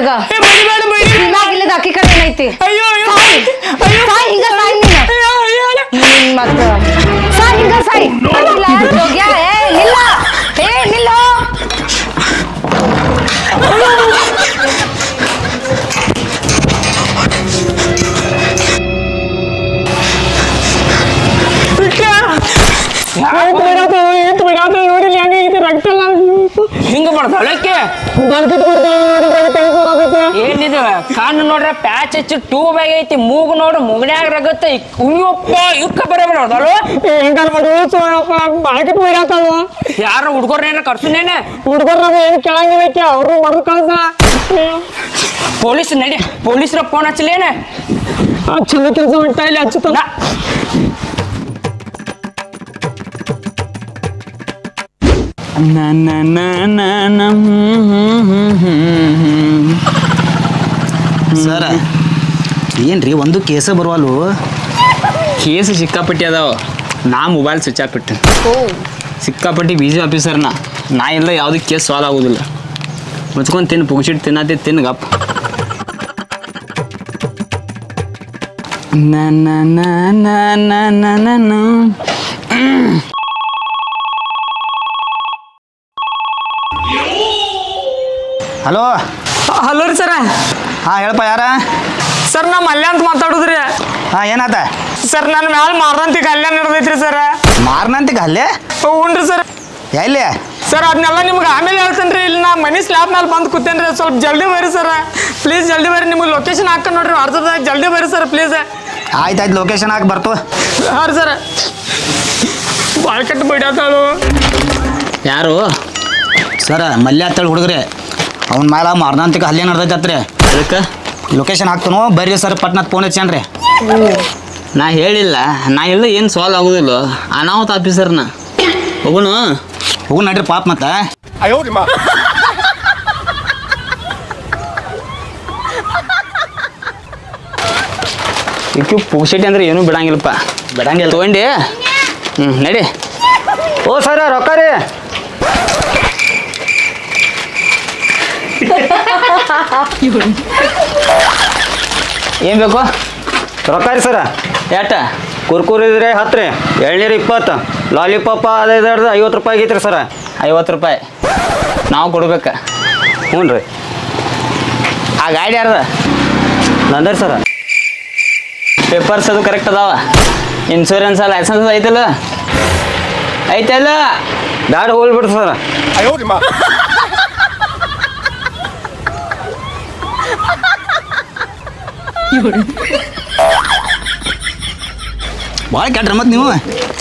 ನನಗ ಏ ಬಡಿಬೇಡ ಬಡಿ ಇಲ್ಲಾಗಿಲ್ಲದ ಅಕ್ಕಿ ಕಡೆ ಏನೈತಿ ಅಯ್ಯೋ ಅಯ್ಯೋ ಸಾಯ್. ಅಯ್ಯೋ ಸಾಯ್ ಹಿಂಗ ಸಾಯ್ ನೀನು ಅಯ್ಯೋ ಅಯ್ಯೋ ಅಯ್ಯೋ. ನಿನ್ ಮತ್ತ ಸಾಯ್ ಹಿಂಗ ಸಾಯ್ ಇಲ್ಲ, ಜೋಗ್ಯ, ಏ ನಿಲ್ಲ ಏ ನಿಲ್ಲೋ ಯಾಕ್ ಬಿಡಾತ ಏತ್ ಬಿಡಾತ ನೋಡಿಲ್ಲ ಹೆಂಗೈತಿ ರಕ್ತ ಎಲ್ಲ ಹಿಂಗ ಮಾಡ್ತಾಳಕ್ಕೆ ಏನಿದು ಕಣ್ಣು ನೋಡ್ರ ಪ್ಯಾಚ್ ಹಚ್ಚಿ ಟ್ಯೂಬ್ ಆಗೈತಿ ಮೂಗು ನೋಡ್ರ ಮುಗನ್ಯಾಗ ರಗತ್ತ ಉಯ್ಯಪ್ಪ ಇಕ್ಕ ಬರೇ ಬಿಡೋದಲ್ಲ ಹೆಂಗಾರ ಮಾಡಿ ಬಾಳ್ಕಿಟ್ ಬಿಡಾತವ ಯಾರ ಹುಡ್ಗೋರ್ನೇನ ಕರ್ಸುನೇನ ಹುಡ್ಗರ್ ನಾವು ಏನು ಕೇಳಂಗಿಲ್ಲಕ್ಕೆ ಅವ್ರು ಮರ್ದು ಕಳ್ಸ ಪೊಲೀಸ್ ನಡಿ ಪೊಲೀಸ್ರ ಫೋನ್ ಹಚ್ಚಲೇನ ಚಲೋ ಕೆಲಸ ಮಾಡ್ತಾ ಇಲ್ಲ ಹಚ್ಚುತ್ತ ನಾ- ಸರ ಏನ್ರಿ ಒಂದು ಕೇಸ ಬರುವಲ್ವು ಕೇಸ್ ಸಿಕ್ಕಾಪಟ್ಟಿ ಅದಾವ ನಾ ಮೊಬೈಲ್ ಸ್ವಿಚ್ ಆಫ್ ಬಿಟ್ಟೆ ಸಿಕ್ಕಾಪಟ್ಟಿ ಬಿ ಜಿ ಆಫೀಸರ್ನ ನಾ ಇಲ್ಲ ಯಾವುದೂ ಕೇಸ್ ಸಾಲ್ವ್ ಆಗೋದಿಲ್ಲ ಮುಚ್ಕೊಂಡು ತಿನ್ನು ಪುಗ್ಸಿಟ್ಟು ತಿನ್ನತ್ತೆ ತಿನ್ನು ಗಪ್ ನ ನ ನ ನ ನ ನ ನ ನ. ಹಲೋ ಹಲೋ ರೀ ಸರ ಹಾಂ ಹೇಳಪ್ಪ ಯಾರ ಸರ್ ನಾ ಮಲ್ಯ ಅಂತ ಮಾತಾಡುದ್ರಿ ಹಾಂ ಏನಾತ ಸರ್ ನನ್ನ ಮ್ಯಾಲ ಮಾರ್ದಂತಿ ಕಲ್ಯಾಣ ನಡೆದೈತ್ರಿ ಸರ್ ಮಾರ್ನಂತಿಗೆ ಅಲ್ಲೇ ಹ್ಞೂ ಸರ್ ಎಲ್ಲಿ ಸರ್ ಅದನ್ನೆಲ್ಲ ನಿಮ್ಗೆ ಆಮೇಲೆ ಹೇಳ್ತೇನೆ ರೀ ಇಲ್ಲಿ ನಾ ಮನಿ ಸ್ಲ್ಯಾಬ್ ಮೇಲೆ ಬಂದು ಕೂತೇನೆ ರೀ ಸ್ವಲ್ಪ ಜಲ್ದಿ ಬರ್ರಿ ಸರ್ ಪ್ಲೀಸ್ ಜಲ್ದಿ ಬರ್ರಿ ನಿಮ್ಗೆ ಲೊಕೇಶನ್ ಹಾಕೊಂಡು ನೋಡ್ರಿ ವಾಟ್ಸಪ್ದಾಗ ಜಲ್ದಿ ಬರ್ರಿ ಸರ್ ಪ್ಲೀಸ್ ಆಯ್ತು ಆಯ್ತು ಲೊಕೇಶನ್ ಹಾಕಿ ಬರ್ತು ಹಾಂ ರೀ ಸರ್ ಭಾಳ ಕೆಟ್ಟ ಬೈಡಾತಾಳು ಯಾರು ಸರ ಮಲ್ಯ ಅಂತೇಳಿ ಹುಡುಗ್ರಿ ಅವ್ನ ಮೇಲೆ ಮಾರ್ನಂತಿಗೆ ಹಲ್ಲೆ ನಡ್ದೈತತ್ರಿ ಅದಕ್ಕೆ ಲೊಕೇಶನ್ ಹಾಕ್ತನು ಬರ್ರಿ ಸರ್ ಪಟ್ನತ್ ಫೋನ್ ಹಚ್ಚೇನ್ರಿ ನಾ ಹೇಳಿಲ್ಲ ನಾ ಇಲ್ಲ ಏನು ಸಾಲ್ವ್ ಆಗೋದಿಲ್ಲ ಅನಾಹುತ ಆಫೀಸರ್ನ ಹೋಗೋಣ ಹೋಗು ನಡ್ರಿ ಪಾಪ ಮತ್ತೆ ಇಕ್ಕಿ ಪುಗ್ಸಿಟಿ ಅಂದ್ರೆ ಏನೂ ಬಿಡಂಗಿಲ್ಲಪ್ಪ ಬಿಡಂಗಿಲ್ಲ ತೊಗೊಂಡಿ ಹ್ಞೂ ನಡಿ ಓ ಸರ ರೊಕ್ಕ ರೀ ಏನು ಬೇಕು ರೊಕ್ಕ ರೀ ಸರ ಎಟ್ಟ ಕುರ್ಕುರಿ ಇದ್ರೆ ಹತ್ತು ರೀ ಎಳ್ನೀರು ಇಪ್ಪತ್ತು ಲಾಲಿಪಾಪ ಅದೇ ಐವತ್ತು ರೂಪಾಯಿ ಆಗೈತ್ರಿ ಸರ ಐವತ್ತು ರೂಪಾಯಿ ನಾವು ಕೊಡ್ಬೇಕು ಹ್ಞೂ ರೀ ಆ ಗಾಡಿ ಯಾರ್ದ ನಂದರಿ ಸರ ಪೇಪರ್ಸ್ ಅದು ಕರೆಕ್ಟ್ ಅದಾವ ಇನ್ಶೂರೆನ್ಸ್ ಲೈಸೆನ್ಸ್ ಐತಲ್ಲ ಐತಲ್ಲ ಬ್ಯಾಡ ಹೋಗ್ಬಿಡ್ರಿ ಸರ ಭಾಳ ಕೆಟ್ರ ಮತ್ತೆ ನೀವು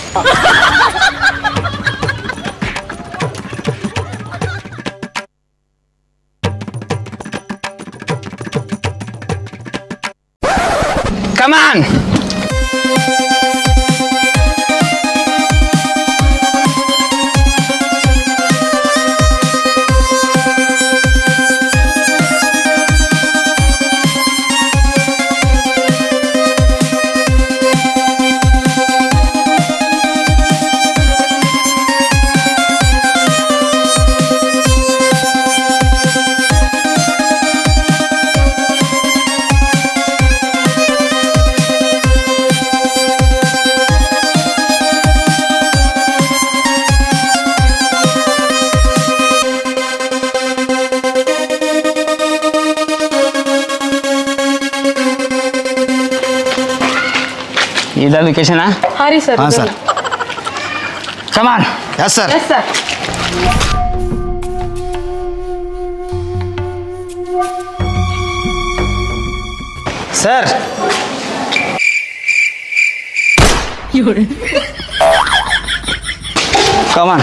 ಕಮಾನ್ ಇದ ಲೊಕೇಶನ್ ಹಾಂ ರೀ ಸರ್ ಹಾಂ sir come on yes sir yes sir sir come on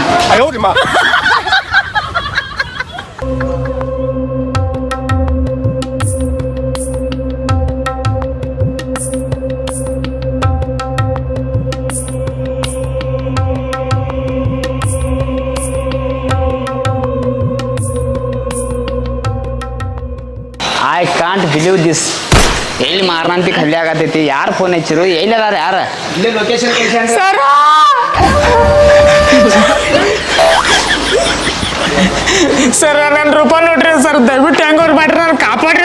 I can't believe this ಎಲ್ಲಿ ಮಾರ್ನಂತಿ ಖಾಲಿ ಆಗತೈತಿ ಯಾರು ಫೋನ್ ಹಚ್ಚಿರು ಎಲ್ಲಿ ಅದಾರ ಯಾರ ಸರ್ ಸರ್ ನನ್ನ ರೂಪಾಯಿ ನೋಡ್ರಿ ಸರ್ ದಯವಿಟ್ಟು ಹೆಂಗೋರ್ ಮಾಡ್ರಿ ನಾನು ಕಾಪಾಡ್ರಿ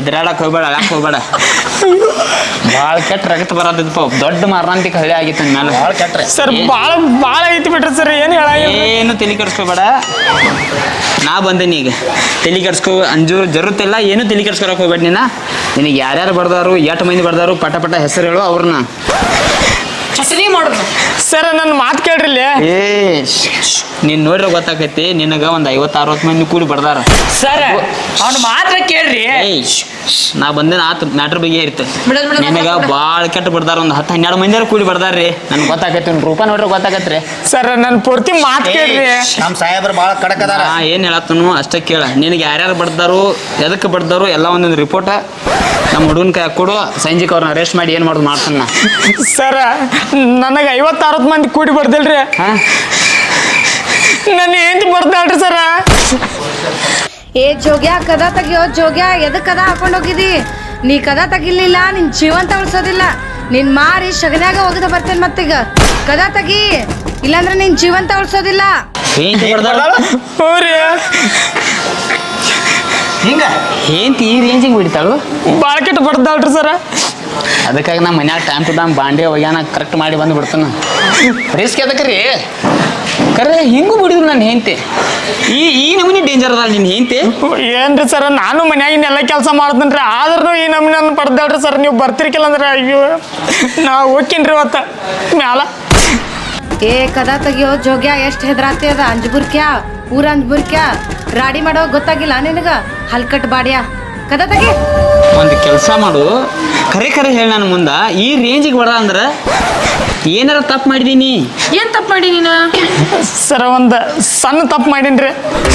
ಹೆದರಾಡಕ್ ಹೋಗ್ಬೇಡ ಅಳಕ್ ಹೋಗ್ಬೇಡ ಭಾಳ ಕೆಟ್ಟ ರಗತ್ ಬರೋದಿದ್ದಪ್ಪ ದೊಡ್ಡ ಮಾರಣಾಂತಿಕ ಹಳ್ಳಿ ಆಗಿತ್ತು ಮೇಲೆ ಭಾಳ ಕೆಟ್ರೆ ಸರ್ ಭಾಳ ಭಾಳ ಐತಿ ಬಿಟ್ರಿ ಸರ್ ಏನು ಹೇಳ ಏನು ತಲೆ ಕೆಡ್ಸ್ಕೋಬೇಡ ನಾ ಬಂದೇನಿ ಈಗ ತಲೆ ಕೆಡ್ಸ್ಕೊ ಅಂಜೂರು ಜರುತ್ತಿಲ್ಲ ಏನು ತಲೆ ಕೆಡ್ಸ್ಕೊಳಕ್ ಹೋಗ್ಬೇಡ ನೀನ ನಿನಗೆ ಯಾರ್ಯಾರು ಬರ್ದಾರು ಎಷ್ಟು ಮಂದಿ ಬರ್ದಾರು ಪಟ ಪಟ ಹೆಸರು ಹೇಳು ಅವ್ರನ್ನ ಹಸರಿ ಮಾಡೋದು ಸರ್ ನನ್ನ ಮಾತು ಕೇಳ್ರಿ ಇಲ್ಲಿ ಏ ನೀನ್ ನೋಡ್ರೆ ಗೊತ್ತಾಕೈತಿ ನಿನಗ ಒಂದ್ ಐವತ್ತು ಅರವತ್ತು ಮಂದಿ ಕೂಡಿ ಬರ್ದಾರ ಸರ್ ಅವ್ನು ಮಾತ್ರ ಕೇಳ್ರಿ ಏಯ್ ನಾ ಬಂದೇನ ಆತ ಮ್ಯಾಟ್ರ್ ಬಗ್ಗೆ ಇರ್ತೆ ಬಿಡೋದ್ ಬಿಡೋದ್ ನಿನಗ ಭಾಳ ಕೆಟ್ಟ ಬರ್ದಾರ ಒಂದು ಹತ್ತು ಹನ್ನೆರಡು ಮಂದಿಯಾರ ಕೂಡಿ ಬರ್ದಾರ್ರಿ ನನ್ಗೆ ಗೊತ್ತಾಕೈತಿ ಒಂದು ರೂಪ ನೋಡ್ರೆ ಗೊತ್ತಾಕತ್ರಿ ಸರ್ ನನ್ನ ಪೂರ್ತಿ ಮಾತು ಕೇಳ್ರಿ ನಮ್ಮ ಸಾಹೇಬ್ರು ಭಾಳ ಕಡಕ್ ಅದಾರ ನಾ ಏನು ಹೇಳತ್ತನು ಅಷ್ಟೇ ಕೇಳ ನಿನಗೆ ಯಾರ್ಯಾರು ಬಡ್ದಾರು ಎದಕ್ಕೆ ಬಡ್ದಾರು ಎಲ್ಲ ಒಂದೊಂದು ರಿಪೋರ್ಟ ನಮ್ಮ ಹುಡುಗನ ಕೈ ಕೊಡು ಸಂಜೆಗೆ ಅವ್ರನ್ನ ಅರೆಸ್ಟ್ ಮಾಡಿ ಏನು ಮಾಡೋದು ಮಾಡ್ತಾನ ನಾ. ಸರ್ ನನಗೆ ಐವತ್ತು ಅರವತ್ತು ಮಂದಿ ಕೂಡಿ ಬರ್ದಿಲ್ರಿ ಹಾ ನನ್ನ ಹೆಂಡತಿ ಬರ್ದಾಳ್ರಿ ಸರ ಏ ಜೋಗ್ಯ ಕದ ತೆಗಿಯೋ ಜೋಗ್ಯ ಎದಕ್ ಕದ ಹಾಕೊಂಡ್ ಹೋಗಿದಿ ನೀ ಕದ ತೆಗಿಲಿಲ್ಲ ನಿನ್ ಜೀವಂತ ಉಳ್ಸೋದಿಲ್ಲ ನಿನ್ ಮಾರಿ ಶಗನ್ಯಾಗ ಒಗದ ಬರ್ತೇನೆ ಮತ್ತೀಗ ಕದ ತೆಗಿ ಇಲ್ಲಾಂದ್ರೆ ನಿನ್ ಜೀವಂತ ಉಳ್ಸೋದಿಲ್ಲ ಏನ್ ಬರ್ದಾಳ ಹ್ಞೂ ರೀ ಹಿಂಗ ಏಂತ ಈ ರೇಂಜಿಗೆ ಬಿಡ್ತಾಳು ಭಾಳ ಕೆಟ್ಟ ಬರ್ದಾಳ್ರಿ ಸರ ಅದಕ್ಕಾಗಿ ನಮ್ಮ ಮನ್ಯಾಗ ಟೈಮ್ ಟು ಟೈಮ್ ಬಾಂಡೆ ಒಗ್ಯಾನ ಕರೆಕ್ಟ್ ಮಾಡಿ ಬಂದು ಬಿಡ್ತಾನ ರಿಸ್ಕ್ ಎದಕ್ಕೆ ರೀ ಕರೆ ಹಿಂಗೂ ಬಿಡಿದ್ರು ನನ್ನ ಹೆಂಡತಿ ಈ ಈ ನಮೂನಿ ಡೇಂಜರ್ ಅದ ನಿನ್ನ ಹೆಂಡತಿ ಏನ್ರಿ ಸರ ನಾನು ಮನ್ಯಾಗಿನ ಎಲ್ಲ ಕೆಲಸ ಮಾಡ್ತೇನ್ರಿ ಆದ್ರೂ ಈ ನಮ್ಗೆ ನನ್ನ ಬರ್ದಾಳ್ರಿ ಸರ್ ನೀವು ಬರ್ತಿರ್ಕಿಲ್ಲ ಅಂದ್ರೆ ಅಯ್ಯೋ ನಾ ಹೋಗ್ತೀನಿ ಇವತ್ತು ಮ್ಯಾಲ ಏ ಕದ ತೆಗಿಯೋ ಜೋಗ್ಯ ಎಷ್ಟ್ ಹೆದ್ರಾತಿ ಅದ ಅಂಜ್ಬುರ್ಕ್ಯಾ ಊರ ಅಂಜ್ಬುರ್ಕ್ಯಾ ರಾಡಿ ಮಾಡೋ ಗೊತ್ತಾಗಿಲ್ಲ ನಿನಗ ಹಲ್ಕಟ್ ಬಾಡ್ಯಾ ಕದ ತೆಗಿ ಒಂದು ಕೆಲಸ ಮಾಡು ಖರೆ ಖರೆ ಹೇಳಿ ನನ್ನ ಮುಂದ ಈ ರೇಂಜಿಗೆ ಬಡ ಅಂದ್ರೆ ಏನಾರ ತಪ್ಪು ಮಾಡಿದೀನಿ ಏನ್ ತಪ್ಪು ಮಾಡಿ ನೀನು ಸರ ಒಂದು ಸಣ್ಣ ತಪ್ಪು ಮಾಡೀನ್ರಿ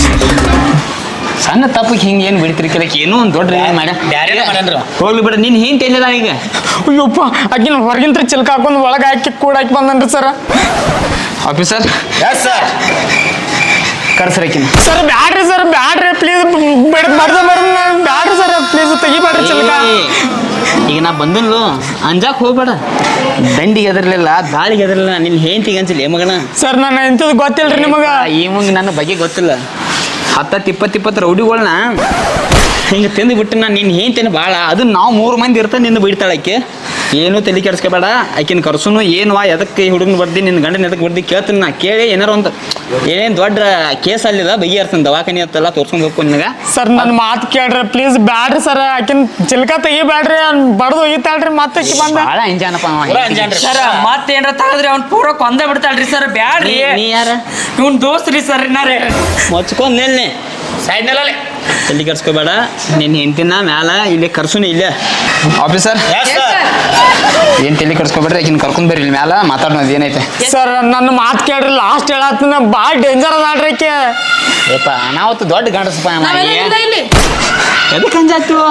ಸಣ್ಣ ತಪ್ಪಿಗೆ ಹಿಂಗೆ ಏನು ಬಿಡ್ತಿರಿ ಕೆಲಕ್ಕೆ ಏನೋ ಒಂದು ದೊಡ್ಡ ರೇಂಜ್ ಮಾಡ್ಯ ಬ್ಯಾರೆ ಮಾಡ್ಯಾನ್ರಿ ಅವ. ಹೋಗ್ಲಿ ಬಿಡ ನಿನ್ನ ಹೆಂಡತಿ ಎಲ್ಲಿದ ಈಗ ಅಯ್ಯಪ್ಪ ಆಕಿನ ಹೊರಗಿಂತ್ರ ಚಿಲ್ಕ ಹಾಕೊಂಡು ಒಳಗೆ ಹಾಕಿ ಕೂಡ ಹಾಕಿ ಬಂದನ್ರಿ ಸರ ಆಫೀಸರ್ ಎಸ್ ಸರ್ ಕರ್ಸ್ರಿ ಆಕಿನ ಸರ್ ಬ್ಯಾಡ್ರಿ ಸರ್ ಬ್ಯಾಡ್ರಿ ಪ್ಲೀಸ್ ಬೇಡ ಬರ್ದ ಬರ್ದ ಬ್ಯಾಡ್ರಿ ಸರ್ ಪ್ಲೀಸ್ ತೆಗಿಬೇಡ್ರಿ ಚಿಲ್ಕ ಏ, ಈಗ ನಾ ಬಂದನ್ಲು ಅಂಜಾಕ್ ಹೋಗ್ಬೇಡ ದಂಡಿಗೆ ಎದರ್ಲಿಲ್ಲ ದಾಳಿಗೆ ಎದರ್ಲಿಲ್ಲ ನಿನ್ನ ಹೆಂಡತಿಗೆ ಅನ್ಸಿಲ್ಲ ಏ ಮಗನ ಸರ್ ನಾನು ಎಂಥದ್ದು ಗೊತ್ತಿಲ್ರಿ ನಿಮಗೆ ಈ ಮುಂಗ್ ನನ್ನ ಬಗ್ಗೆ ಗೊತ್ತಿಲ್ಲ ಹತ್ತತ್ತು ಇಪ್ಪತ್ತು ಇಪ್ಪತ್ತು ರೌಡಿಗಳನ್ನ ಹಿಂಗೆ ತಿಂದು ಬಿಟ್ಟು ನಾನು ನಿನ್ನ ಹೇಳ್ತೇನೆ ಭಾಳ ಅದು ನಾವು ಮೂರು ಮಂದಿ ಇರ್ತಾನೆ ನಿನ್ನ ಬಿಡ್ತಾಳೆ ಆಕೆ ಏನು ತಲೆ ಕೆಡಿಸ್ಕೋಬೇಡ ಆಕಿನ ಕರ್ಸುನು ಏನು ವಾ ಎದಕ್ಕೆ ಹುಡುಗನ ಬರ್ದಿ ನಿನ್ನ ಗಂಡನ ಎದಕ್ಕೆ ಬರ್ದಿ ಕೇಳ್ತೀನಿ ನಾ ಕೇಳಿ ಏನಾರ ಒಂದು ಏನೇನು ದೊಡ್ಡ ಕೇಸ್ ಅಲ್ಲಿದ ಬಗೆಹರ್ತೀನಿ ದವಾಖಾನೆ ಅಂತೆಲ್ಲ ತೋರ್ಸ್ಕೊಂಡು ಹೋಗ್ಕೊಂಡು ನಿನಗೆ ಸರ್ ನನ್ನ ಮಾತು ಕೇಳ್ರಿ ಪ್ಲೀಸ್ ಬ್ಯಾಡ್ರಿ ಸರ್ ಆಕಿನ ಚಿಲ್ಕ ತೆಗಿಬ್ಯಾಡ್ರಿ ಬಡ್ದು ಒಯ್ತಾಳ್ರಿ ಮತ್ತೆ ಆಕಿ ಬಂದ ಭಾಳ ಅಂಜಾನಪ್ಪ ಅವ ಪೂರಾ ಅಂಜಾನ್ರಿ. ಸರ್ ಮತ್ತೇನ್ರ ತಗದ್ರಿ ಅವ್ನ್ ಪೂರ ಕೊಂದ ಬಿಡ್ತಾಳ್ರಿ ಸರ್ ಬ್ಯಾಡ್ರಿ ನೀ- ನೀ ಯಾರ ಇವ್ನ್ ದೋಸ್ತ್ರಿ ಸರ್ ಇನ್ನಾರೆ ಮೊಚ್ಕೊಂಡು ನಿಲ್ನೆ ಸೈಡ್ನಲ್ಲೇ ತಲೆ ಕೆಡ್ಸ್ಕೋಬೇಡ ನಿನ್ನ ಹೆಂಡತಿನ ಮ್ಯಾಲ ಇಲ್ಲಿ ಕರ್ಸುನಿ ಇಲ್ಲೇ ಆಫೀಸರ್ ಎಸ್ ಸರ್ ಏನು ತಲೆ ಕೆಡ್ಸ್ಕೋಬೇಡ್ರಿ ಆಕಿನ ಕರ್ಕೊಂಡ್ ಬರ್ರಿ ಇಲ್ಲಿ ಮ್ಯಾಲ ಮಾತಾಡೋದು ಏನೈತೆ ಸರ್ ನನ್ನ ಮಾತು ಕೇಳ್ರಿ ಲಾಸ್ಟ್ ಹೇಳತ್ತಿನ ಭಾಳ ಡೇಂಜರ್ ಅದಾಳ್ರಿ ಆಕೆ ಏಪ್ಪ ಅನಾವತ್ತು ದೊಡ್ಡ ಗಂಡಸಪ್ಪ ನಾವೆಲ್ಲ ಇಲ್ಲ ಇಲ್ಲಿ ಎದಕ್ಕೆ ಅಂಜಾಗ್ತೀವ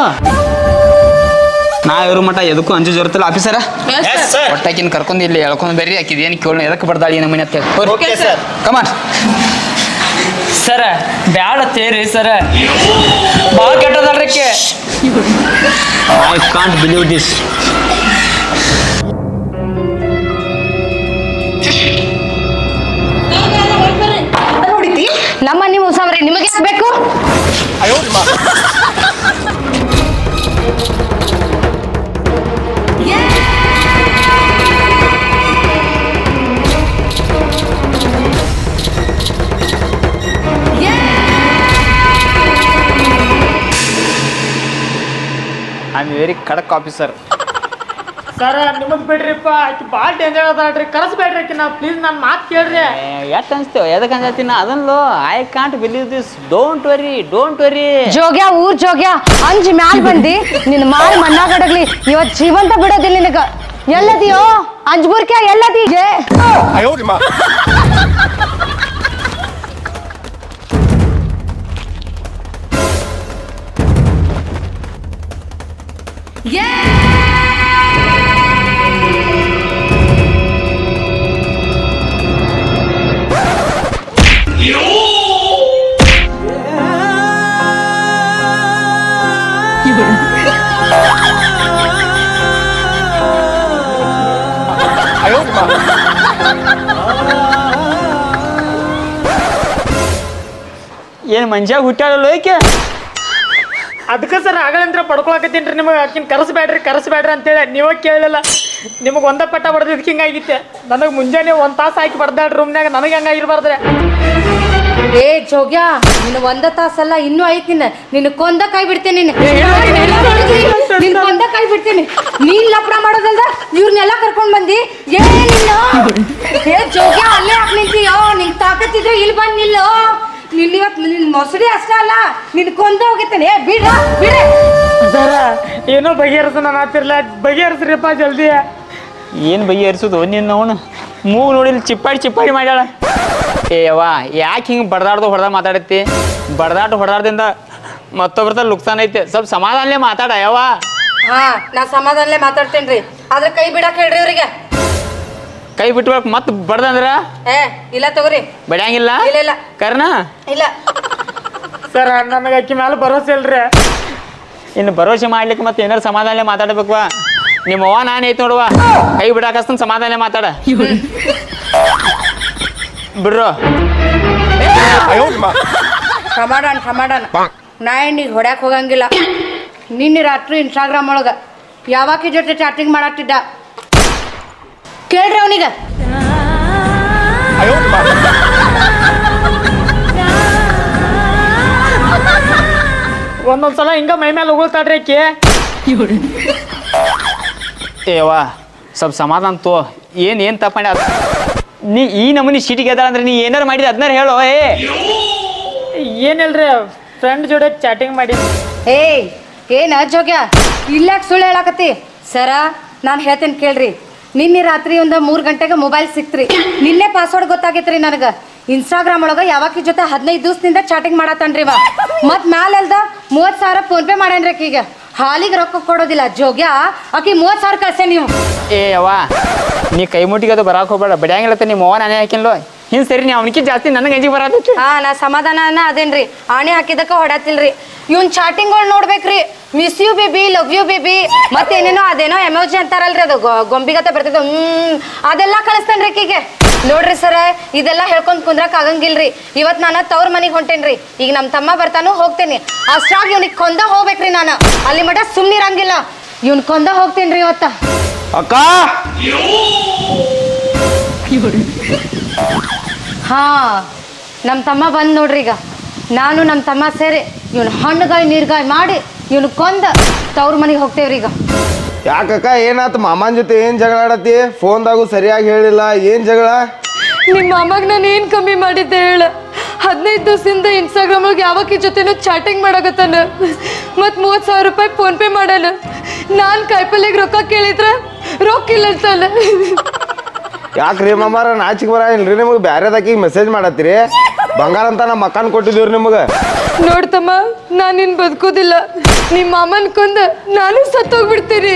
ನಾ ಇವ್ರ ಮಟ್ಟ ಎದಕ್ಕೂ ಅಂಜು ಜರುತ್ತಲ್ಲ ಆಫೀಸರ ಎಸ್ ಸರ್ ಒಟ್ಟಾಕಿನ ಕರ್ಕೊಂಡ್ ಇಲ್ಲಿ ಎಳ್ಕೊಂಡ್ ಬರ್ರಿ ಆಕಿದ ಏನು ಕೇಳೋಣ ಎದಕ್ಕೆ ಬರ್ದಾಳಿ ನಮ್ಮ ಮನೆ ಅಂತ ಓಕೆ ಸರ್ ಕಮಾನ್ ಸರ ಬ್ಯಾಡ ತೇರಿ ಸರ ಭಾಳ ಕೆಟ್ಟದಲ್ರಿ ಆಕೆ. ಐ ಕಾಂಟ್ ಬಿಲೀವ್ ದಿಸ್ ನಮ್ಮ ನೀವು ಉಸಾಮ್ರಿ ನಿಮಗೆ ಯಾಕ್ ಬೇಕು ಐ ಆಮ್ ವೆರಿ ಖಡಕ್ ಆಫೀಸರ್ ಸರ್ ನಿಮ್ಮದು ಬಿಡ್ರಿಪ್ಪ ಆಕಿ ಭಾಳ ಡೇಂಜರ್ ಅದಾಳ್ರಿ ಕರೆಸ್ಬೇಡ್ರಿ ಆಕಿನ ಪ್ಲೀಸ್ ನನ್ನ ಮಾತು ಕೇಳ್ರಿ ಎಷ್ಟು ಅನ್ಸ್ತೇವೆ ಎದಕ್ಕೆ ಅಂಜಾತೀನಿ ಅದನ್ಲೋ I can't believe this don't worry don't worry ಜೋಗ್ಯ ಊರ್ ಜೋಗ್ಯ ಅಂಜ್ ಮ್ಯಾಲ್ ಬಂದಿ ನಿನ್ ಮಾಲ್ ಮಣ್ಣಾಗಡಗ್ಲಿ ಇವತ್ ಜೀವಂತ ಬಿಡೋದಿಲ್ಲ ನಿನಗ ಎಲ್ಲದಿಯೋ ಅಂಜ್ಬುರ್ಕ್ಯ ಎಲ್ಲದಿ ಏ ಏನು ಮಂಜಾಗ ಹುಟ್ಟಾಳಲ್ಲ ಏಕೆ ಅದಕ್ಕೆ ಸರ್ ಆಗಲಂತ್ರ ಪಡ್ಕೊಳಕತ್ತೀನಿ ರೀ ನಿಮಗೆ ಆಕಿನ ಕರೆಸ್ಬೇಡ್ರಿ ಕರೆಸ್ಬೇಡ್ರಿ ಅಂತೇಳಿ ನೀವೇ ಕೇಳಲಿಲ್ಲ ನಿಮಗೆ ಒಂದ ಪಟ್ಟ ಬಡ್ದಿದ್ದಕ್ಕೆ ಹಿಂಗಾಗಿತ್ತೆ ನನಗೆ ಮುಂಜಾನೆ ಒಂದು ತಾಸು ಹಾಕಿ ಬಡ್ದಾಡ್ರಿ ರೂಮ್ನಾಗ ನನಗೆ ಹಂಗಾಗಿರ್ಬಾರ್ದ್ರೆ ಏ ಜೋಗ್ಯ ನಿನ್ನ ಒಂದ ತಾಸಲ್ಲ ಇನ್ನೂ ಐತಿ ನಿನ್ನ ನಿನ್ನ ಕೊಂದ ಕೈ ಬಿಡ್ತೇನೆ ನಿನ್ನ ನಿನ್ ಕೊಂದ ಕೈ ಬಿಡ್ತೀನಿ ನೀನ್ ಲಪಡ ಮಾಡೋದಲ್ದ ಇವ್ರನ್ನೆಲ್ಲ ಕರ್ಕೊಂಡ್ ಬಂದಿ ಏ ನಿನ್ನ ಏ ಜೋಗ್ಯ ಅಲ್ಲೇ ಹಾಕ್ ನಿಂತೀಯೋ ನಿಂಗ್ ತಾಕತ್ತಿದ್ರೆ ಇಲ್ಲಿ ಬಂದ್ ನಿಲ್ಲೋ ನಿನ್ನ ಇವತ್ತು ನಿನ್ ಮೊಸಡಿ ಅಷ್ಟೇ ಅಲ್ಲ ನಿನ್ ಕೊಂದ ಹೋಗಿತ್ತೇನೆ ಏ ಬಿಡ ಬಿಡ ಸರ ಏನೋ ಬಗೆಹರಿಸ ನಾನು ಆತಿರ್ಲ ಬಗೆಹರಿಸ್ರಿಪ್ಪ ಜಲ್ದಿ ಏನು ಬಗೆಹರಿಸೋದು ನಿನ್ನ ಅವನು ಮೂಗು ನೋಡಿ ಇಲ್ಲಿ ಚಿಪ್ಪಾಡಿ ಚಿಪ್ಪಾಡಿ ಮಾಡ್ಯಾಳ ಏ ಯವ್ವ ಯಾಕೆ ಹಿಂಗೆ ಬಡ್ದಾಡ್ದು ಹೊಡೆದ ಮಾತಾಡತ್ತಿ ಬಡ್ದಾಟ ಹೊಡೆದಾಡ್ದಿಂದ ಮತ್ತೊಬ್ರದ ಲುಕ್ಸಾನ್ ಐತೆ ಸ್ವಲ್ಪ ಸಮಾಧಾನಲೇ ಮಾತಾಡ ಯವ್ವ ಹಾ ನಾ ಸಮಾಧಾನಲೇ ಮಾತಾಡ್ತೇನ್ರಿ ಆದ್ರೆ ಕೈ ಬಿಡಕ್ ಹೇಳ್ರಿ ಇವ್ರಿಗೆ ಕೈ ಬಿಟ್ಬೇಕು ಮತ್ತೆ ಬಡ್ದಂದ್ರ ಏ ಇಲ್ಲ ತಗೋರಿ ಬಡ್ಯಾಂಗಿಲ್ಲ ಇಲ್ಲ ಇಲ್ಲ ಕರ್ನ ಇಲ್ಲ ಸರ್ ನನಗೆ ಅಕ್ಕಿ ಮೇಲೆ ಭರೋಸೆ ಇಲ್ರಿ ಇನ್ನು ಭರೋಸೆ ಮಾಡ್ಲಿಕ್ಕೆ ಮತ್ತೆ ಏನಾರು ಸಮಾಧಾನಲೇ ಮಾತಾಡ್ಬೇಕು ನಿಮ್ಮ ಅವ್ವ ನಾನು ಐತಿ ನೋಡುವ ಕೈ ಬಿಡಾಕಸ್ತನ ಸಮಾಧಾನ ಮಾತಾಡ ಬಿಡ್ರು ಸಮಾಧಾನ ಸಮಾಧಾನ ನಾ ಏನಿಗೆ ಹೊಡ್ಯಾಕ್ ಹೋಗಂಗಿಲ್ಲ ನಿನ್ನೆ ರಾತ್ರಿ ಇನ್ಸ್ಟಾಗ್ರಾಮ್ ಒಳಗ ಯಾವಾಕಿ ಜೊತೆ ಚಾಟಿಂಗ್ ಮಾಡತ್ತಿದ್ದ ಕೇಳ್ರಿ ಅವನಿಗ ಒಂದೊಂದ್ಸಲ ಹಿಂಗ ಮೈ ಮೇಲೆ ಉಗುಳ್ತಾಡ್ರಿ ಅಕ್ಕಿ ಏವ ಸ್ವಲ್ಪ ಸಮಾಧಾನ ತೋ ಏನು ಏನು ತಪ್ಪ ಮಾಡ್ಯಾಳ? ನೀ ಈ ನಮೂನಿ ಸೀಟಿಗೆ ಎದ್ದಾಳ ಅಂದ್ರೆ ನೀ ಏನಾರು ಮಾಡಿದ ಅದನ್ನಾರು ಹೇಳೋ ಏ ಏನಿಲ್ರಿ ಫ್ರೆಂಡ್ ಜೋಡಿ ಚಾಟಿಂಗ್ ಮಾಡಿ ಏಯ್ ಏನ ಜೋಗ್ಯ ಇಲ್ಲಾಕ್ ಸುಳ್ಳು ಹೇಳಾಕತ್ತಿ ಸರ ನಾನು ಹೇಳ್ತೇನೆ ಕೇಳ್ರಿ ನಿನ್ನೆ ರಾತ್ರಿ ಒಂದು ಮೂರು ಗಂಟೆಗೆ ಮೊಬೈಲ್ ಸಿಕ್ತ್ರಿ ನಿನ್ನೆ ಪಾಸ್ವರ್ಡ್ ಗೊತ್ತಾಗೈತ್ರಿ ನನಗೆ ಇನ್ಸ್ಟಾಗ್ರಾಮ್ ಒಳಗೆ ಯಾವಾಕಿ ಜೊತೆ ಹದಿನೈದು ದಿವಸದಿಂದ ಚಾಟಿಂಗ್ ಮಾಡತ್ತನ್ರಿ ಇವ ಮತ್ತು ಮ್ಯಾಲೆಲ್ದ ಮೂವತ್ತು ಸಾವಿರ ಫೋನ್ ಪೇ ಮಾಡ್ಯಾನ್ರಿ ಆಕಿಗೆ ಹಾಲಿಗೆ ರೊಕ್ಕ ಕೊಡೋದಿಲ್ಲ ಜೋಗ್ಯ ಆಕಿ ಮೂವತ್ತು ಸಾವಿರ ಕಳ್ಸೆ ನೀವು ಏ ಅವ್ವ ನೀ ಕೈ ಮುಟ್ಟಿಗೆ ಅದು ಬರಾಕ್ ಹೋಗ್ಬೇಡ ಬಡಿಯಂಗಿಲ್ಲತ್ತ ನಿಮ್ಮ ಅವ್ವ ನಾನೇ ಹಾಕಿನ್ಲೋ ಹಿಂಗೆ ಸರಿ ನೀ ಅವನಿಗೆ ಜಾಸ್ತಿ ನನಗೆ ಅಂಜಿಗೆ ಬರತ್ತೈತಿ ಹಾ ನಾ ಸಮಾಧಾನ ಅದೇನ್ರಿ ಆಣೆ ಹಾಕಿದಕ್ಕ ಹೊಡತಿಲ್ರಿ ಇವ್ನ್ ಚಾಟಿಂಗ್ಗಳು ನೋಡ್ಬೇಕ್ರಿ miss you baby love you baby ಮತ್ತೇನೇನೋ ಅದೇನೋ ಎಮೋಜಿ ಅಂತಾರಲ್ರಿ ಅದು ಗೊ- ಗೊಂಬಿಗತೆ ಬರ್ತೈತೆ ಹ್ಮ್ ಅದೆಲ್ಲ ಕಳಿಸ್ತೇನ್ರಿ ಆಕಿಗೆ ನೋಡ್ರಿ ಸರ ಇದೆಲ್ಲ ಹೇಳ್ಕೊಂಡ್ ಕುಂದ್ರಕ್ ಆಗಂಗಿಲ್ರಿ ಇವತ್ ನಾನು ತವ್ರ ಮನೆಗೆ ಹೊಂಟೇನ್ರಿ ಈಗ ನಮ್ಮ ತಮ್ಮ ಬರ್ತಾನು ಹೋಗ್ತೇನಿ ಅಷ್ಟ್ರಾಗಿ ಇವ್ನಿಗೆ ಕೊಂದ ಹೋಗ್ಬೇಕ್ರಿ ನಾನು ಅಲ್ಲಿ ಮಟ ಸುಮ್ನಿರಂಗಿಲ್ಲ ಇವ್ನ್ ಕೊಂದ ಹೋಗ್ತೇನ್ರಿ ಇವತ್ತ ಅಕ್ಕ ಹಾ ನಮ್ಮ ತಮ್ಮ ಬಂದ್ ನೋಡ್ರಿ ಈಗ ನಾನು ನಮ್ಮ ತಮ್ಮ ಸೇರಿ ಇವ್ನ ಹಣ್ಣುಗಾಯಿ ನೀರ್ಗಾಯಿ ಮಾಡಿ ಇವ್ನ ಕೊಂದ ತವ್ರ ಮನೆಗೆ ಹೋಗ್ತೇವ್ರಿ ಈಗ ಯಾಕಕ್ಕ ಏನಾತು ಮಾಮನ್ ಜೊತೆ ಏನ್ ಜಗಳ ಆಡತಿ ಫೋನ್ದಾಗೂ ಸರಿಯಾಗಿ ಹೇಳಿಲ್ಲ ಏನ್ ಜಗಳ ನಿಮ್ಮ ಮಾಮಾಗ ನಾನು ಏನು ಕಮ್ಮಿ ಮಾಡಿದ್ದೆ ಹೇಳ ಹದಿನೈದು ದಿವಸದಿಂದ ಇನ್ಸ್ಟಾಗ್ರಾಮ್ ಒಳಗೆ ಯಾವಕ್ಕಿ ಜೊತೆನೂ ಚಾಟಿಂಗ್ ಮಾಡಕತ್ತಾನ ಮತ್ತು ಮೂವತ್ತು ಸಾವಿರ ರೂಪಾಯಿ ಫೋನ್ ಪೇ ಮಾಡಾನ ನಾನು ಕಾಯಿಪಲ್ಲೆಗೆ ರೊಕ್ಕ ಕೇಳಿದ್ರೆ ರೊಕ್ಕ ಇಲ್ಲ ಅಂತಾನ ಯಾಕ್ರಿ ಮಾಮಾರ ನಾಚಿಕ್ ಬರ ಇಲ್ರಿ ನಿಮಗೆ ಬ್ಯಾರೆದಾಕಿ ಮೆಸೇಜ್ ಮಾಡತ್ತೀರಿ ಬಂಗಾರ ಅಂತ ನಮ್ಮ ಅಕ್ಕನ ಕೊಟ್ಟಿದ್ದೀವ್ರಿ ನಿಮಗೆ ನೋಡ್ತಮ್ಮ ನಾನು ನಿನ್ ಬದುಕೋದಿಲ್ಲ ನಿಮ್ಮ ಮಾಮನ್ ಕೊಂದ ನಾನು ಸತ್ತೋಗ್ಬಿಡ್ತೀನಿ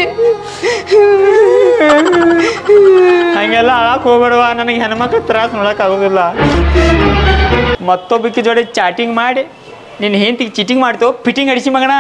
ಹಂಗೆಲ್ಲ ಅಳಕ್ ಹೋಗ್ಬೇಡವ ನನಗೆ ಹೆಣ್ಮಕ್ಳ ತ್ರಾಸ ನೋಡಕ್ ಆಗೋದಿಲ್ಲ ಮತ್ತೊಬ್ಬಕ್ಕೆ ಜೋಡಿ ಚಾಟಿಂಗ್ ಮಾಡಿ ನಿನ್ನ ಹೆಂಡತಿಗೆ ಚೀಟಿಂಗ್ ಮಾಡ್ತೇವೆ ಫಿಟ್ಟಿಂಗ್ ಅಡಿಸಿ ಮಗಣ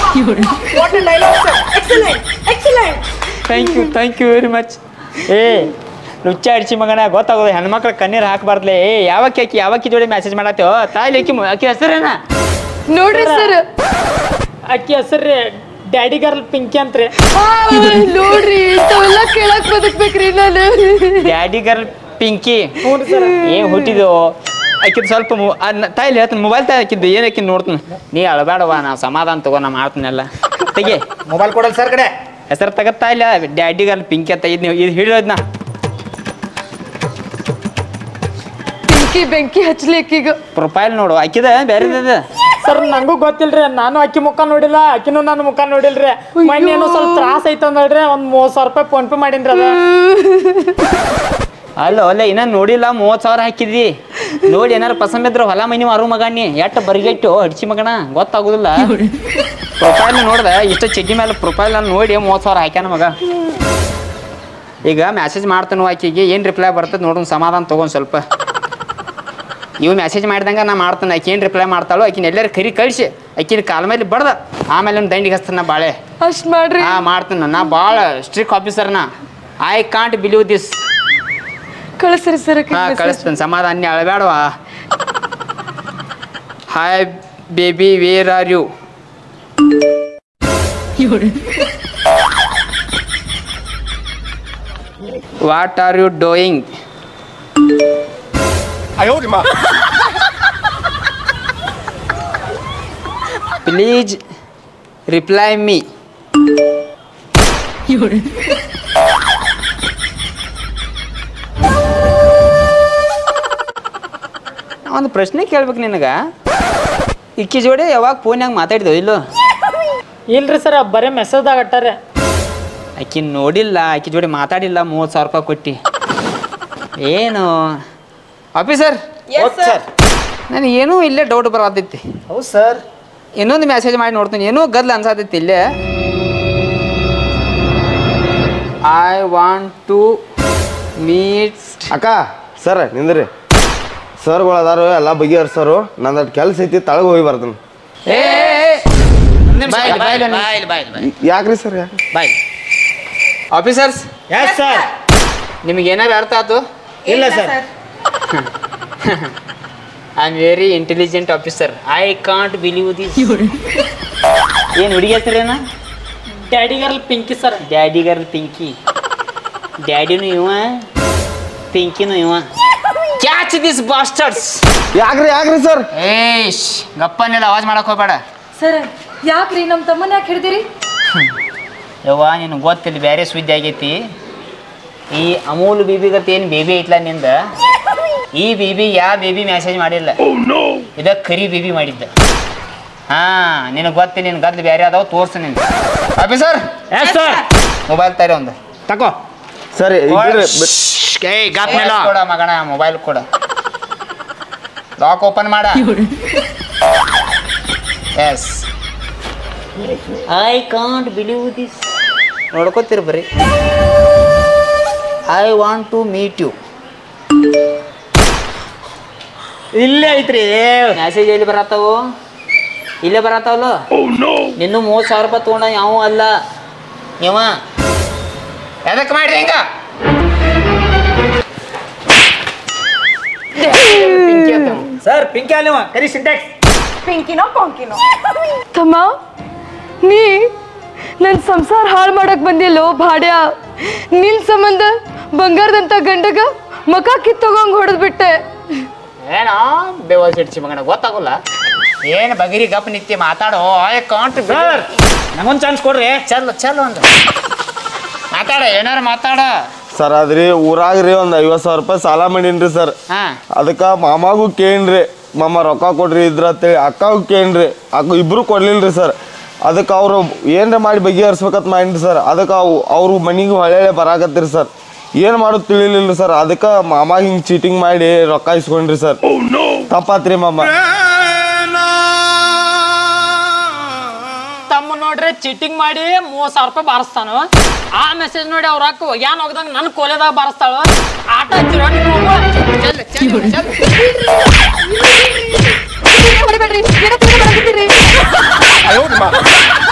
thank you thank you very much ಏ ಲುಚ್ಚ ಅಡಿಸಿ ಮಗನ ಗೊತ್ತಾಗೋದು ಹೆಣ್ಮಕ್ಳ ಕಣ್ಣೀರು ಹಾಕ್ಬಾರ್ದ್ಲೆ ಏ ಯಾವಕ್ಕೆ ಆಕಿ ಯಾವಕ್ಕಿ ಜೋಡಿ ಮೆಸೇಜ್ ಮಾಡತ್ತೇವ ತಾಯಿಲಿ ಆಕಿ ಆಕಿ ಹೆಸರೇನ ನೋಡ್ರಿ ಸರ್ ಅಕ್ಕಿ ಹೆಸರು ಡ್ಯಾಡಿ ಗರ್ಲ್ ಪಿಂಕಿ ಅಂತ್ರಿ ನೋಡ್ರಿ ಇಂಥವೆಲ್ಲ ಕೇಳಕ್ ಬದುಕ್ಬೇಕ್ರಿ ನಾನು ಡ್ಯಾಡಿ ಗರ್ಲ್ ಪಿಂಕಿ ಏನ್ ಹುಟ್ಟಿದು ಆಕಿದ್ ಸ್ವಲ್ಪ ಮು- ಅದ್ನ ತಾಯಿಲಿ ಹೇಳ್ತೀನಿ ಮೊಬೈಲ್ ತಾಯಿ ಹಾಕಿದ್ದು ಏನು ಹಾಕಿದ್ ನೋಡ್ತೀನಿ ನೀ ಅಳಬೇಡವ ನಾ ಸಮಾಧಾನ ತಗೋ ನಾ ಮಾಡ್ತೀನೆಲ್ಲ ತೆಗಿ ಮೊಬೈಲ್ ಕೊಡಲ್ಲ ಸರ್ ಕಡೆ ಹೆಸರು ತಗತ್ತಾ ಇಲ್ಲ ಡ್ಯಾಡಿ ಗರ್ಲ್ ಪಿಂಕಿ ಅಂತ ಇದು ನೀವು ಇದು ಹಿಡಿಯೋದ್ನ ಬೆಂಕಿ ಬೆಂಕಿ ಹಚ್ಲಿಕ್ಕೀಗ ಪ್ರೊಫೈಲ್ ನೋಡು ಆಕಿದ ಬೇರೆದ ಸರ್ ನಂಗೂ ಗೊತ್ತಿಲ್ರಿ ನಾನು ಅಕ್ಕಿ ಮುಖ ನೋಡಿಲ್ಲ ಅಕ್ಕಿನೂ ನನ್ನ ಮುಖ ನೋಡಿಲ್ರಿ ಮೊನ್ನೆ ಏನೋ ಸ್ವಲ್ಪ ತ್ರಾಸ ಐತ ನೋಡ್ರಿ ಒಂದ್ ಮೂವತ್ ಸಾವಿರ ರೂಪಾಯಿ ಫೋನ್ ಪೇ ಮಾಡೀನ್ರಿ ಅದ ಅಲ್ಲ ಅಲ್ಲ ಇನ್ನ ನೋಡಿಲ್ಲ ಮೂವತ್ತು ಸಾವಿರ ಹಾಕಿದ್ವಿ ನೋಡಿ ಏನಾರು ಪಸಂದ್ ಇದ್ರೆ ಹೊಲ ಮನಿ ಮಾರು ಮಗನಿ ಎಟ್ಟು ಬರಿಗೆಟ್ಟು ಅಡ್ಸಿ ಮಗನ ಗೊತ್ತಾಗುದಿಲ್ಲ ಪ್ರೊಫೈಲ್ ನೋಡ್ದೆ ಇಷ್ಟ ಚಡ್ಡಿ ಮೇಲೆ ಪ್ರೊಫೈಲ್ ನೋಡಿ ಮೂವತ್ತು ಸಾವಿರ ಹಾಕ್ಯಾನ ಮಗ ಈಗ ಮೆಸೇಜ್ ಮಾಡ್ತಾನು ಆಕಿಗೆ ಏನು ರಿಪ್ಲೈ ಬರ್ತದೆ ನೋಡೋಣ ಸಮಾಧಾನ ತಗೊಂಡ್ ಸ್ವಲ್ಪ ಇವು ಮೆಸೇಜ್ ಮಾಡಿದಂಗ ನಾ ಮಾಡ್ತಾನೆ ಆಕಿ ಏನು ರಿಪ್ಲೈ ಮಾಡ್ತಾಳೋ ಆಕಿನ ಎಲ್ಲರೂ ಕರಿ ಕಳಿಸಿ ಆಕಿನ ಕಾಲ ಮೇಲೆ ಬಡ್ದ ಆಮೇಲೆ ಒಂದು ದಂಡಿಗೆ ಹಚ್ತಾನ ನಾ ಬಾಳೆ ಅಷ್ಟ್ ಮಾಡ್ರಿ ಹಾ ಮಾಡ್ತಾನ ನಾ ಭಾಳ ಸ್ಟ್ರಿಕ್ ಆಫೀಸರ್ನ ಐ ಕಾಂಟ್ ಬಿಲೀವ್ ದಿಸ್ ಕಳಿಸ್ರಿ ಸರ್ ಹಾ ಕಳಿಸ್ತೇನೆ ಸಮಾಧಾನ ಅಳಬೇಡವಾ hi baby where are you what are you doing please reply me ಒಂದು ಪ್ರಶ್ನೆ ಕೇಳ್ಬೇಕು ನಿನಗ ಇಕ್ಕಿ ಜೋಡಿ ಯಾವಾಗ ಫೋನ್ಯಾಗ ಮಾತಾಡಿದೆವು ಇಲ್ಲೋ ಇಲ್ರಿ ಸರ್ ಬರೀ ಮೆಸೇಜ್ದಾಗ ಅಟ್ಟಾರೆ ಆಕಿ ನೋಡಿಲ್ಲ ಆಕಿ ಜೋಡಿ ಮಾತಾಡಿಲ್ಲ ಮೂವತ್ತು ಸಾವಿರ ರೂಪಾಯಿ ಕೊಟ್ಟು ಏನು ಆಫೀಸರ್ ನನಗೆ ಏನೂ ಇಲ್ಲೇ ಡೌಟ್ ಬರತೈತಿ ಹೌದು ಸರ್ ಇನ್ನೊಂದು ಮೆಸೇಜ್ ಮಾಡಿ ನೋಡ್ತೀನಿ ಏನೋ ಗದ್ಲ ಅನ್ಸತೈತಿ ಇಲ್ಲೇ ಐ ವಾಂಟ್ ಟು ಮೀಟ್ ಅಕ್ಕ ಸರ್ ನಿಂದ್ರಿ ಸರ್ಗಳು ಅದಾರು ಎಲ್ಲ ಬಗೆಹರ್ಸೋರು ನಂದಟ್ ಕೆಲಸ ಐತಿ ತಳಗ ಹೋಗಿ ಬರ್ತೀನಿ ಏ ಬಾಯ್ ಬಾಯ್ ಯಾಕ್ರಿ ಸರ್ ಯಾಕೆ ಬಾಯ್ ಆಫೀಸರ್ಸ್ ಎಸ್ ಸರ್ ನಿಮಗೆ ಏನಾರು ಅರ್ಥ ಆಯ್ತು ಇಲ್ಲ sir I am very intelligent officer I can't believe this ಏನು ಹುಡುಗಿ ಹೆಸರೇನ daddy girl Pinky sir daddy girl Pinky ಡ್ಯಾಡಿನೂ ಇವ ಪಿಂಕಿನೂ ಇವ ಕ್ಯಾಚ್ ದಿಸ್ ಬಾಸ್ಟರ್ಸ್ ಯಾಕ್ರಿ ಯಾಕ್ರಿ ಸರ್ ಏಶ್ ಗಪ್ಪನೆಲ್ಲ ಆವಾಜ್ ಮಾಡಕ್ ಹೋಗ್ಬೇಡ ಸರ್ ಯಾಕ್ರಿ ನಮ್ಮ ತಮ್ಮನ ಯಾಕೆ ಹಿಡ್ದಿರಿ ಯವ್ವ ನಿನಗೆ ಗೊತ್ತಿಲ್ಲ ಬೇರೆ ಸುದ್ದಿ ಆಗೈತಿ ಈ ಅಮೂಲ್ ಬೀಬಿಗತ್ ಏನು ಬೇಬಿ ಐತ್ಲ ನಿಂದ ಈ ಬೇಬಿ ಯಾ ಬೇಬಿ ಮೆಸೇಜ್ ಮಾಡಿಲ್ಲ ಇದ ಕರಿ ಬೇಬಿ ಮಾಡಿದ್ದ ಹಾ ನಿನಗೆ ಗೊತ್ತಿಲ್ಲ ನಿನ್ ಗದ್ಲು ಬೇರೆ ಅದಾವ ತೋರ್ಸು ನಿನ್ ಆಫೀಸರ್ ಎಸ್ ಸರ್ ಮೊಬೈಲ್ ತಾರೆ ಒಂದು ತಕೋ ಸರಿ ಇದ್ರಿ ಏಯ್ ಗಾಪ್ನೆಲ್ಲ ಕೊಡ ಮಗನ ಮೊಬೈಲ್ ಕೊಡ ಲಾಕ್ ಓಪನ್ ಮಾಡ yes I can't believe this ನೋಡ್ಕೋತೀರಿ ಬರ್ರಿ I want to meet you ಇಲ್ಲೇ ಐತ್ರಿ ಮೆಸೇಜ್ ಎಲ್ಲಿ ಬರತ್ತಾವು ಇಲ್ಲೇ ಬರತ್ತಾವಲ್ಲ ನಿನ್ನೂ ಮೂವತ್ತು ಸಾವಿರ ರೂಪಾಯಿ ತೊಗೊಂಡ ಯಾವ ಅಲ್ಲ ಇವ ಎದಕ್ಕೆ ಮಾಡ್ರಿ ಹಿಂಗ ಸರ್ ಪಿಂಕಿ ಅಲ್ಲಿವ ಕರಿ ಸಿಂಟ್ಯಾಕ್ಸ್ ತಮ್ಮ ನೀ ನನ್ನ ಸಂಸಾರ ಹಾಳು ಮಾಡಕ್ ಬಂದಿಲ್ಲೋ ಭಾಡ್ಯ ನಿನ್ ಸಂಬಂಧ ಬಂಗಾರದಂತ ಗಂಡಗ ಮಕ ಕಿತ್ತೋಗಂಗ್ ಹೊಡೆದ್ಬಿಟ್ಟೆ ಏನೋ ಬೇವಾಸ್ ಇಡ್ಸಿ ಮಗನ ಗೊತ್ತಾಗಲ್ಲ ಏನು ಬಗಿರಿ ಗಪ್ ನಿತ್ಯ ಮಾತಾಡೋ ಐ ಕಾಂಟ್ ಸರ್ ನಂಗೊಂದು ಚಾನ್ಸ್ ಕೊಡ್ರಿ ಚಲ್ ಚಲ್ ಒಂದು ಮಾತಾಡ ಏನಾರು ಮಾತಾಡ ಸರ್ ಅದ್ರಿ ಊರಾಗ್ರಿ ಒಂದು ಐವತ್ತು ಸಾವಿರ ರೂಪಾಯಿ ಸಾಲ ಮಾಡೀನ್ರಿ ಸರ್ ಹಾ ಅದಕ್ಕೆ ಮಾಮಾಗೂ ಕೇಳ್ರಿ ಮಾಮ ರೊಕ್ಕ ಕೊಡ್ರಿ ಇದ್ರ ಅಂತೇಳಿ ಅಕ್ಕಗೂ ಕೇಳ್ರಿ ಅಕ್ಕ ಇಬ್ರು ಕೊಡ್ಲಿಲ್ರಿ ಸರ್ ಅದಕ್ಕೆ ಅವರು ಏನ್ರ ಮಾಡಿ ಬಗೆಹರಿಸ್ಬೇಕಂತ ಮಾಡೀನಿ ಸರ್ ಅದಕ್ಕೆ ಅವು ಅವ್ರು ಮನೆಗೆ ಹೊಳೆ ಬರಾಕತ್ತೀರಿ ಸರ್ ಏನು ಮಾಡೋದು ತಿಳಿಲಿಲ್ಲ ಸರ್ ಅದಕ್ಕೆ ಮಾಮ ಹಿಂಗೆ ಚೀಟಿಂಗ್ ಮಾಡಿ ರೊಕ್ಕ ಇಸ್ಕೊಂಡ್ರಿ ಸರ್ ತಪ್ಪಾತ್ರಿ ಮಾಮ ತಮ್ಮ ನೋಡ್ರಿ ಚೀಟಿಂಗ್ ಮಾಡಿ ಮೂವತ್ತು ಸಾವಿರ ರೂಪಾಯಿ ಬಾರಿಸ್ತಾನು ಆ ಮೆಸೇಜ್ ನೋಡಿ ಅವ್ರ ಅಕ್ಕ ಒಗ್ಯಾನ್ ಹೋಗ್ದಂಗ ನನ್ನ ಕೋಲೆದಾಗ ಬಾರಿಸ್ತಾಳು ಆಟ ಹಚ್ಚಿರೋ ಹೊಡಿಬೇಡ್ರಿ ಏನೋ ತಿರ್ಗಿ ಬರಾಕತ್ತೀರಿ?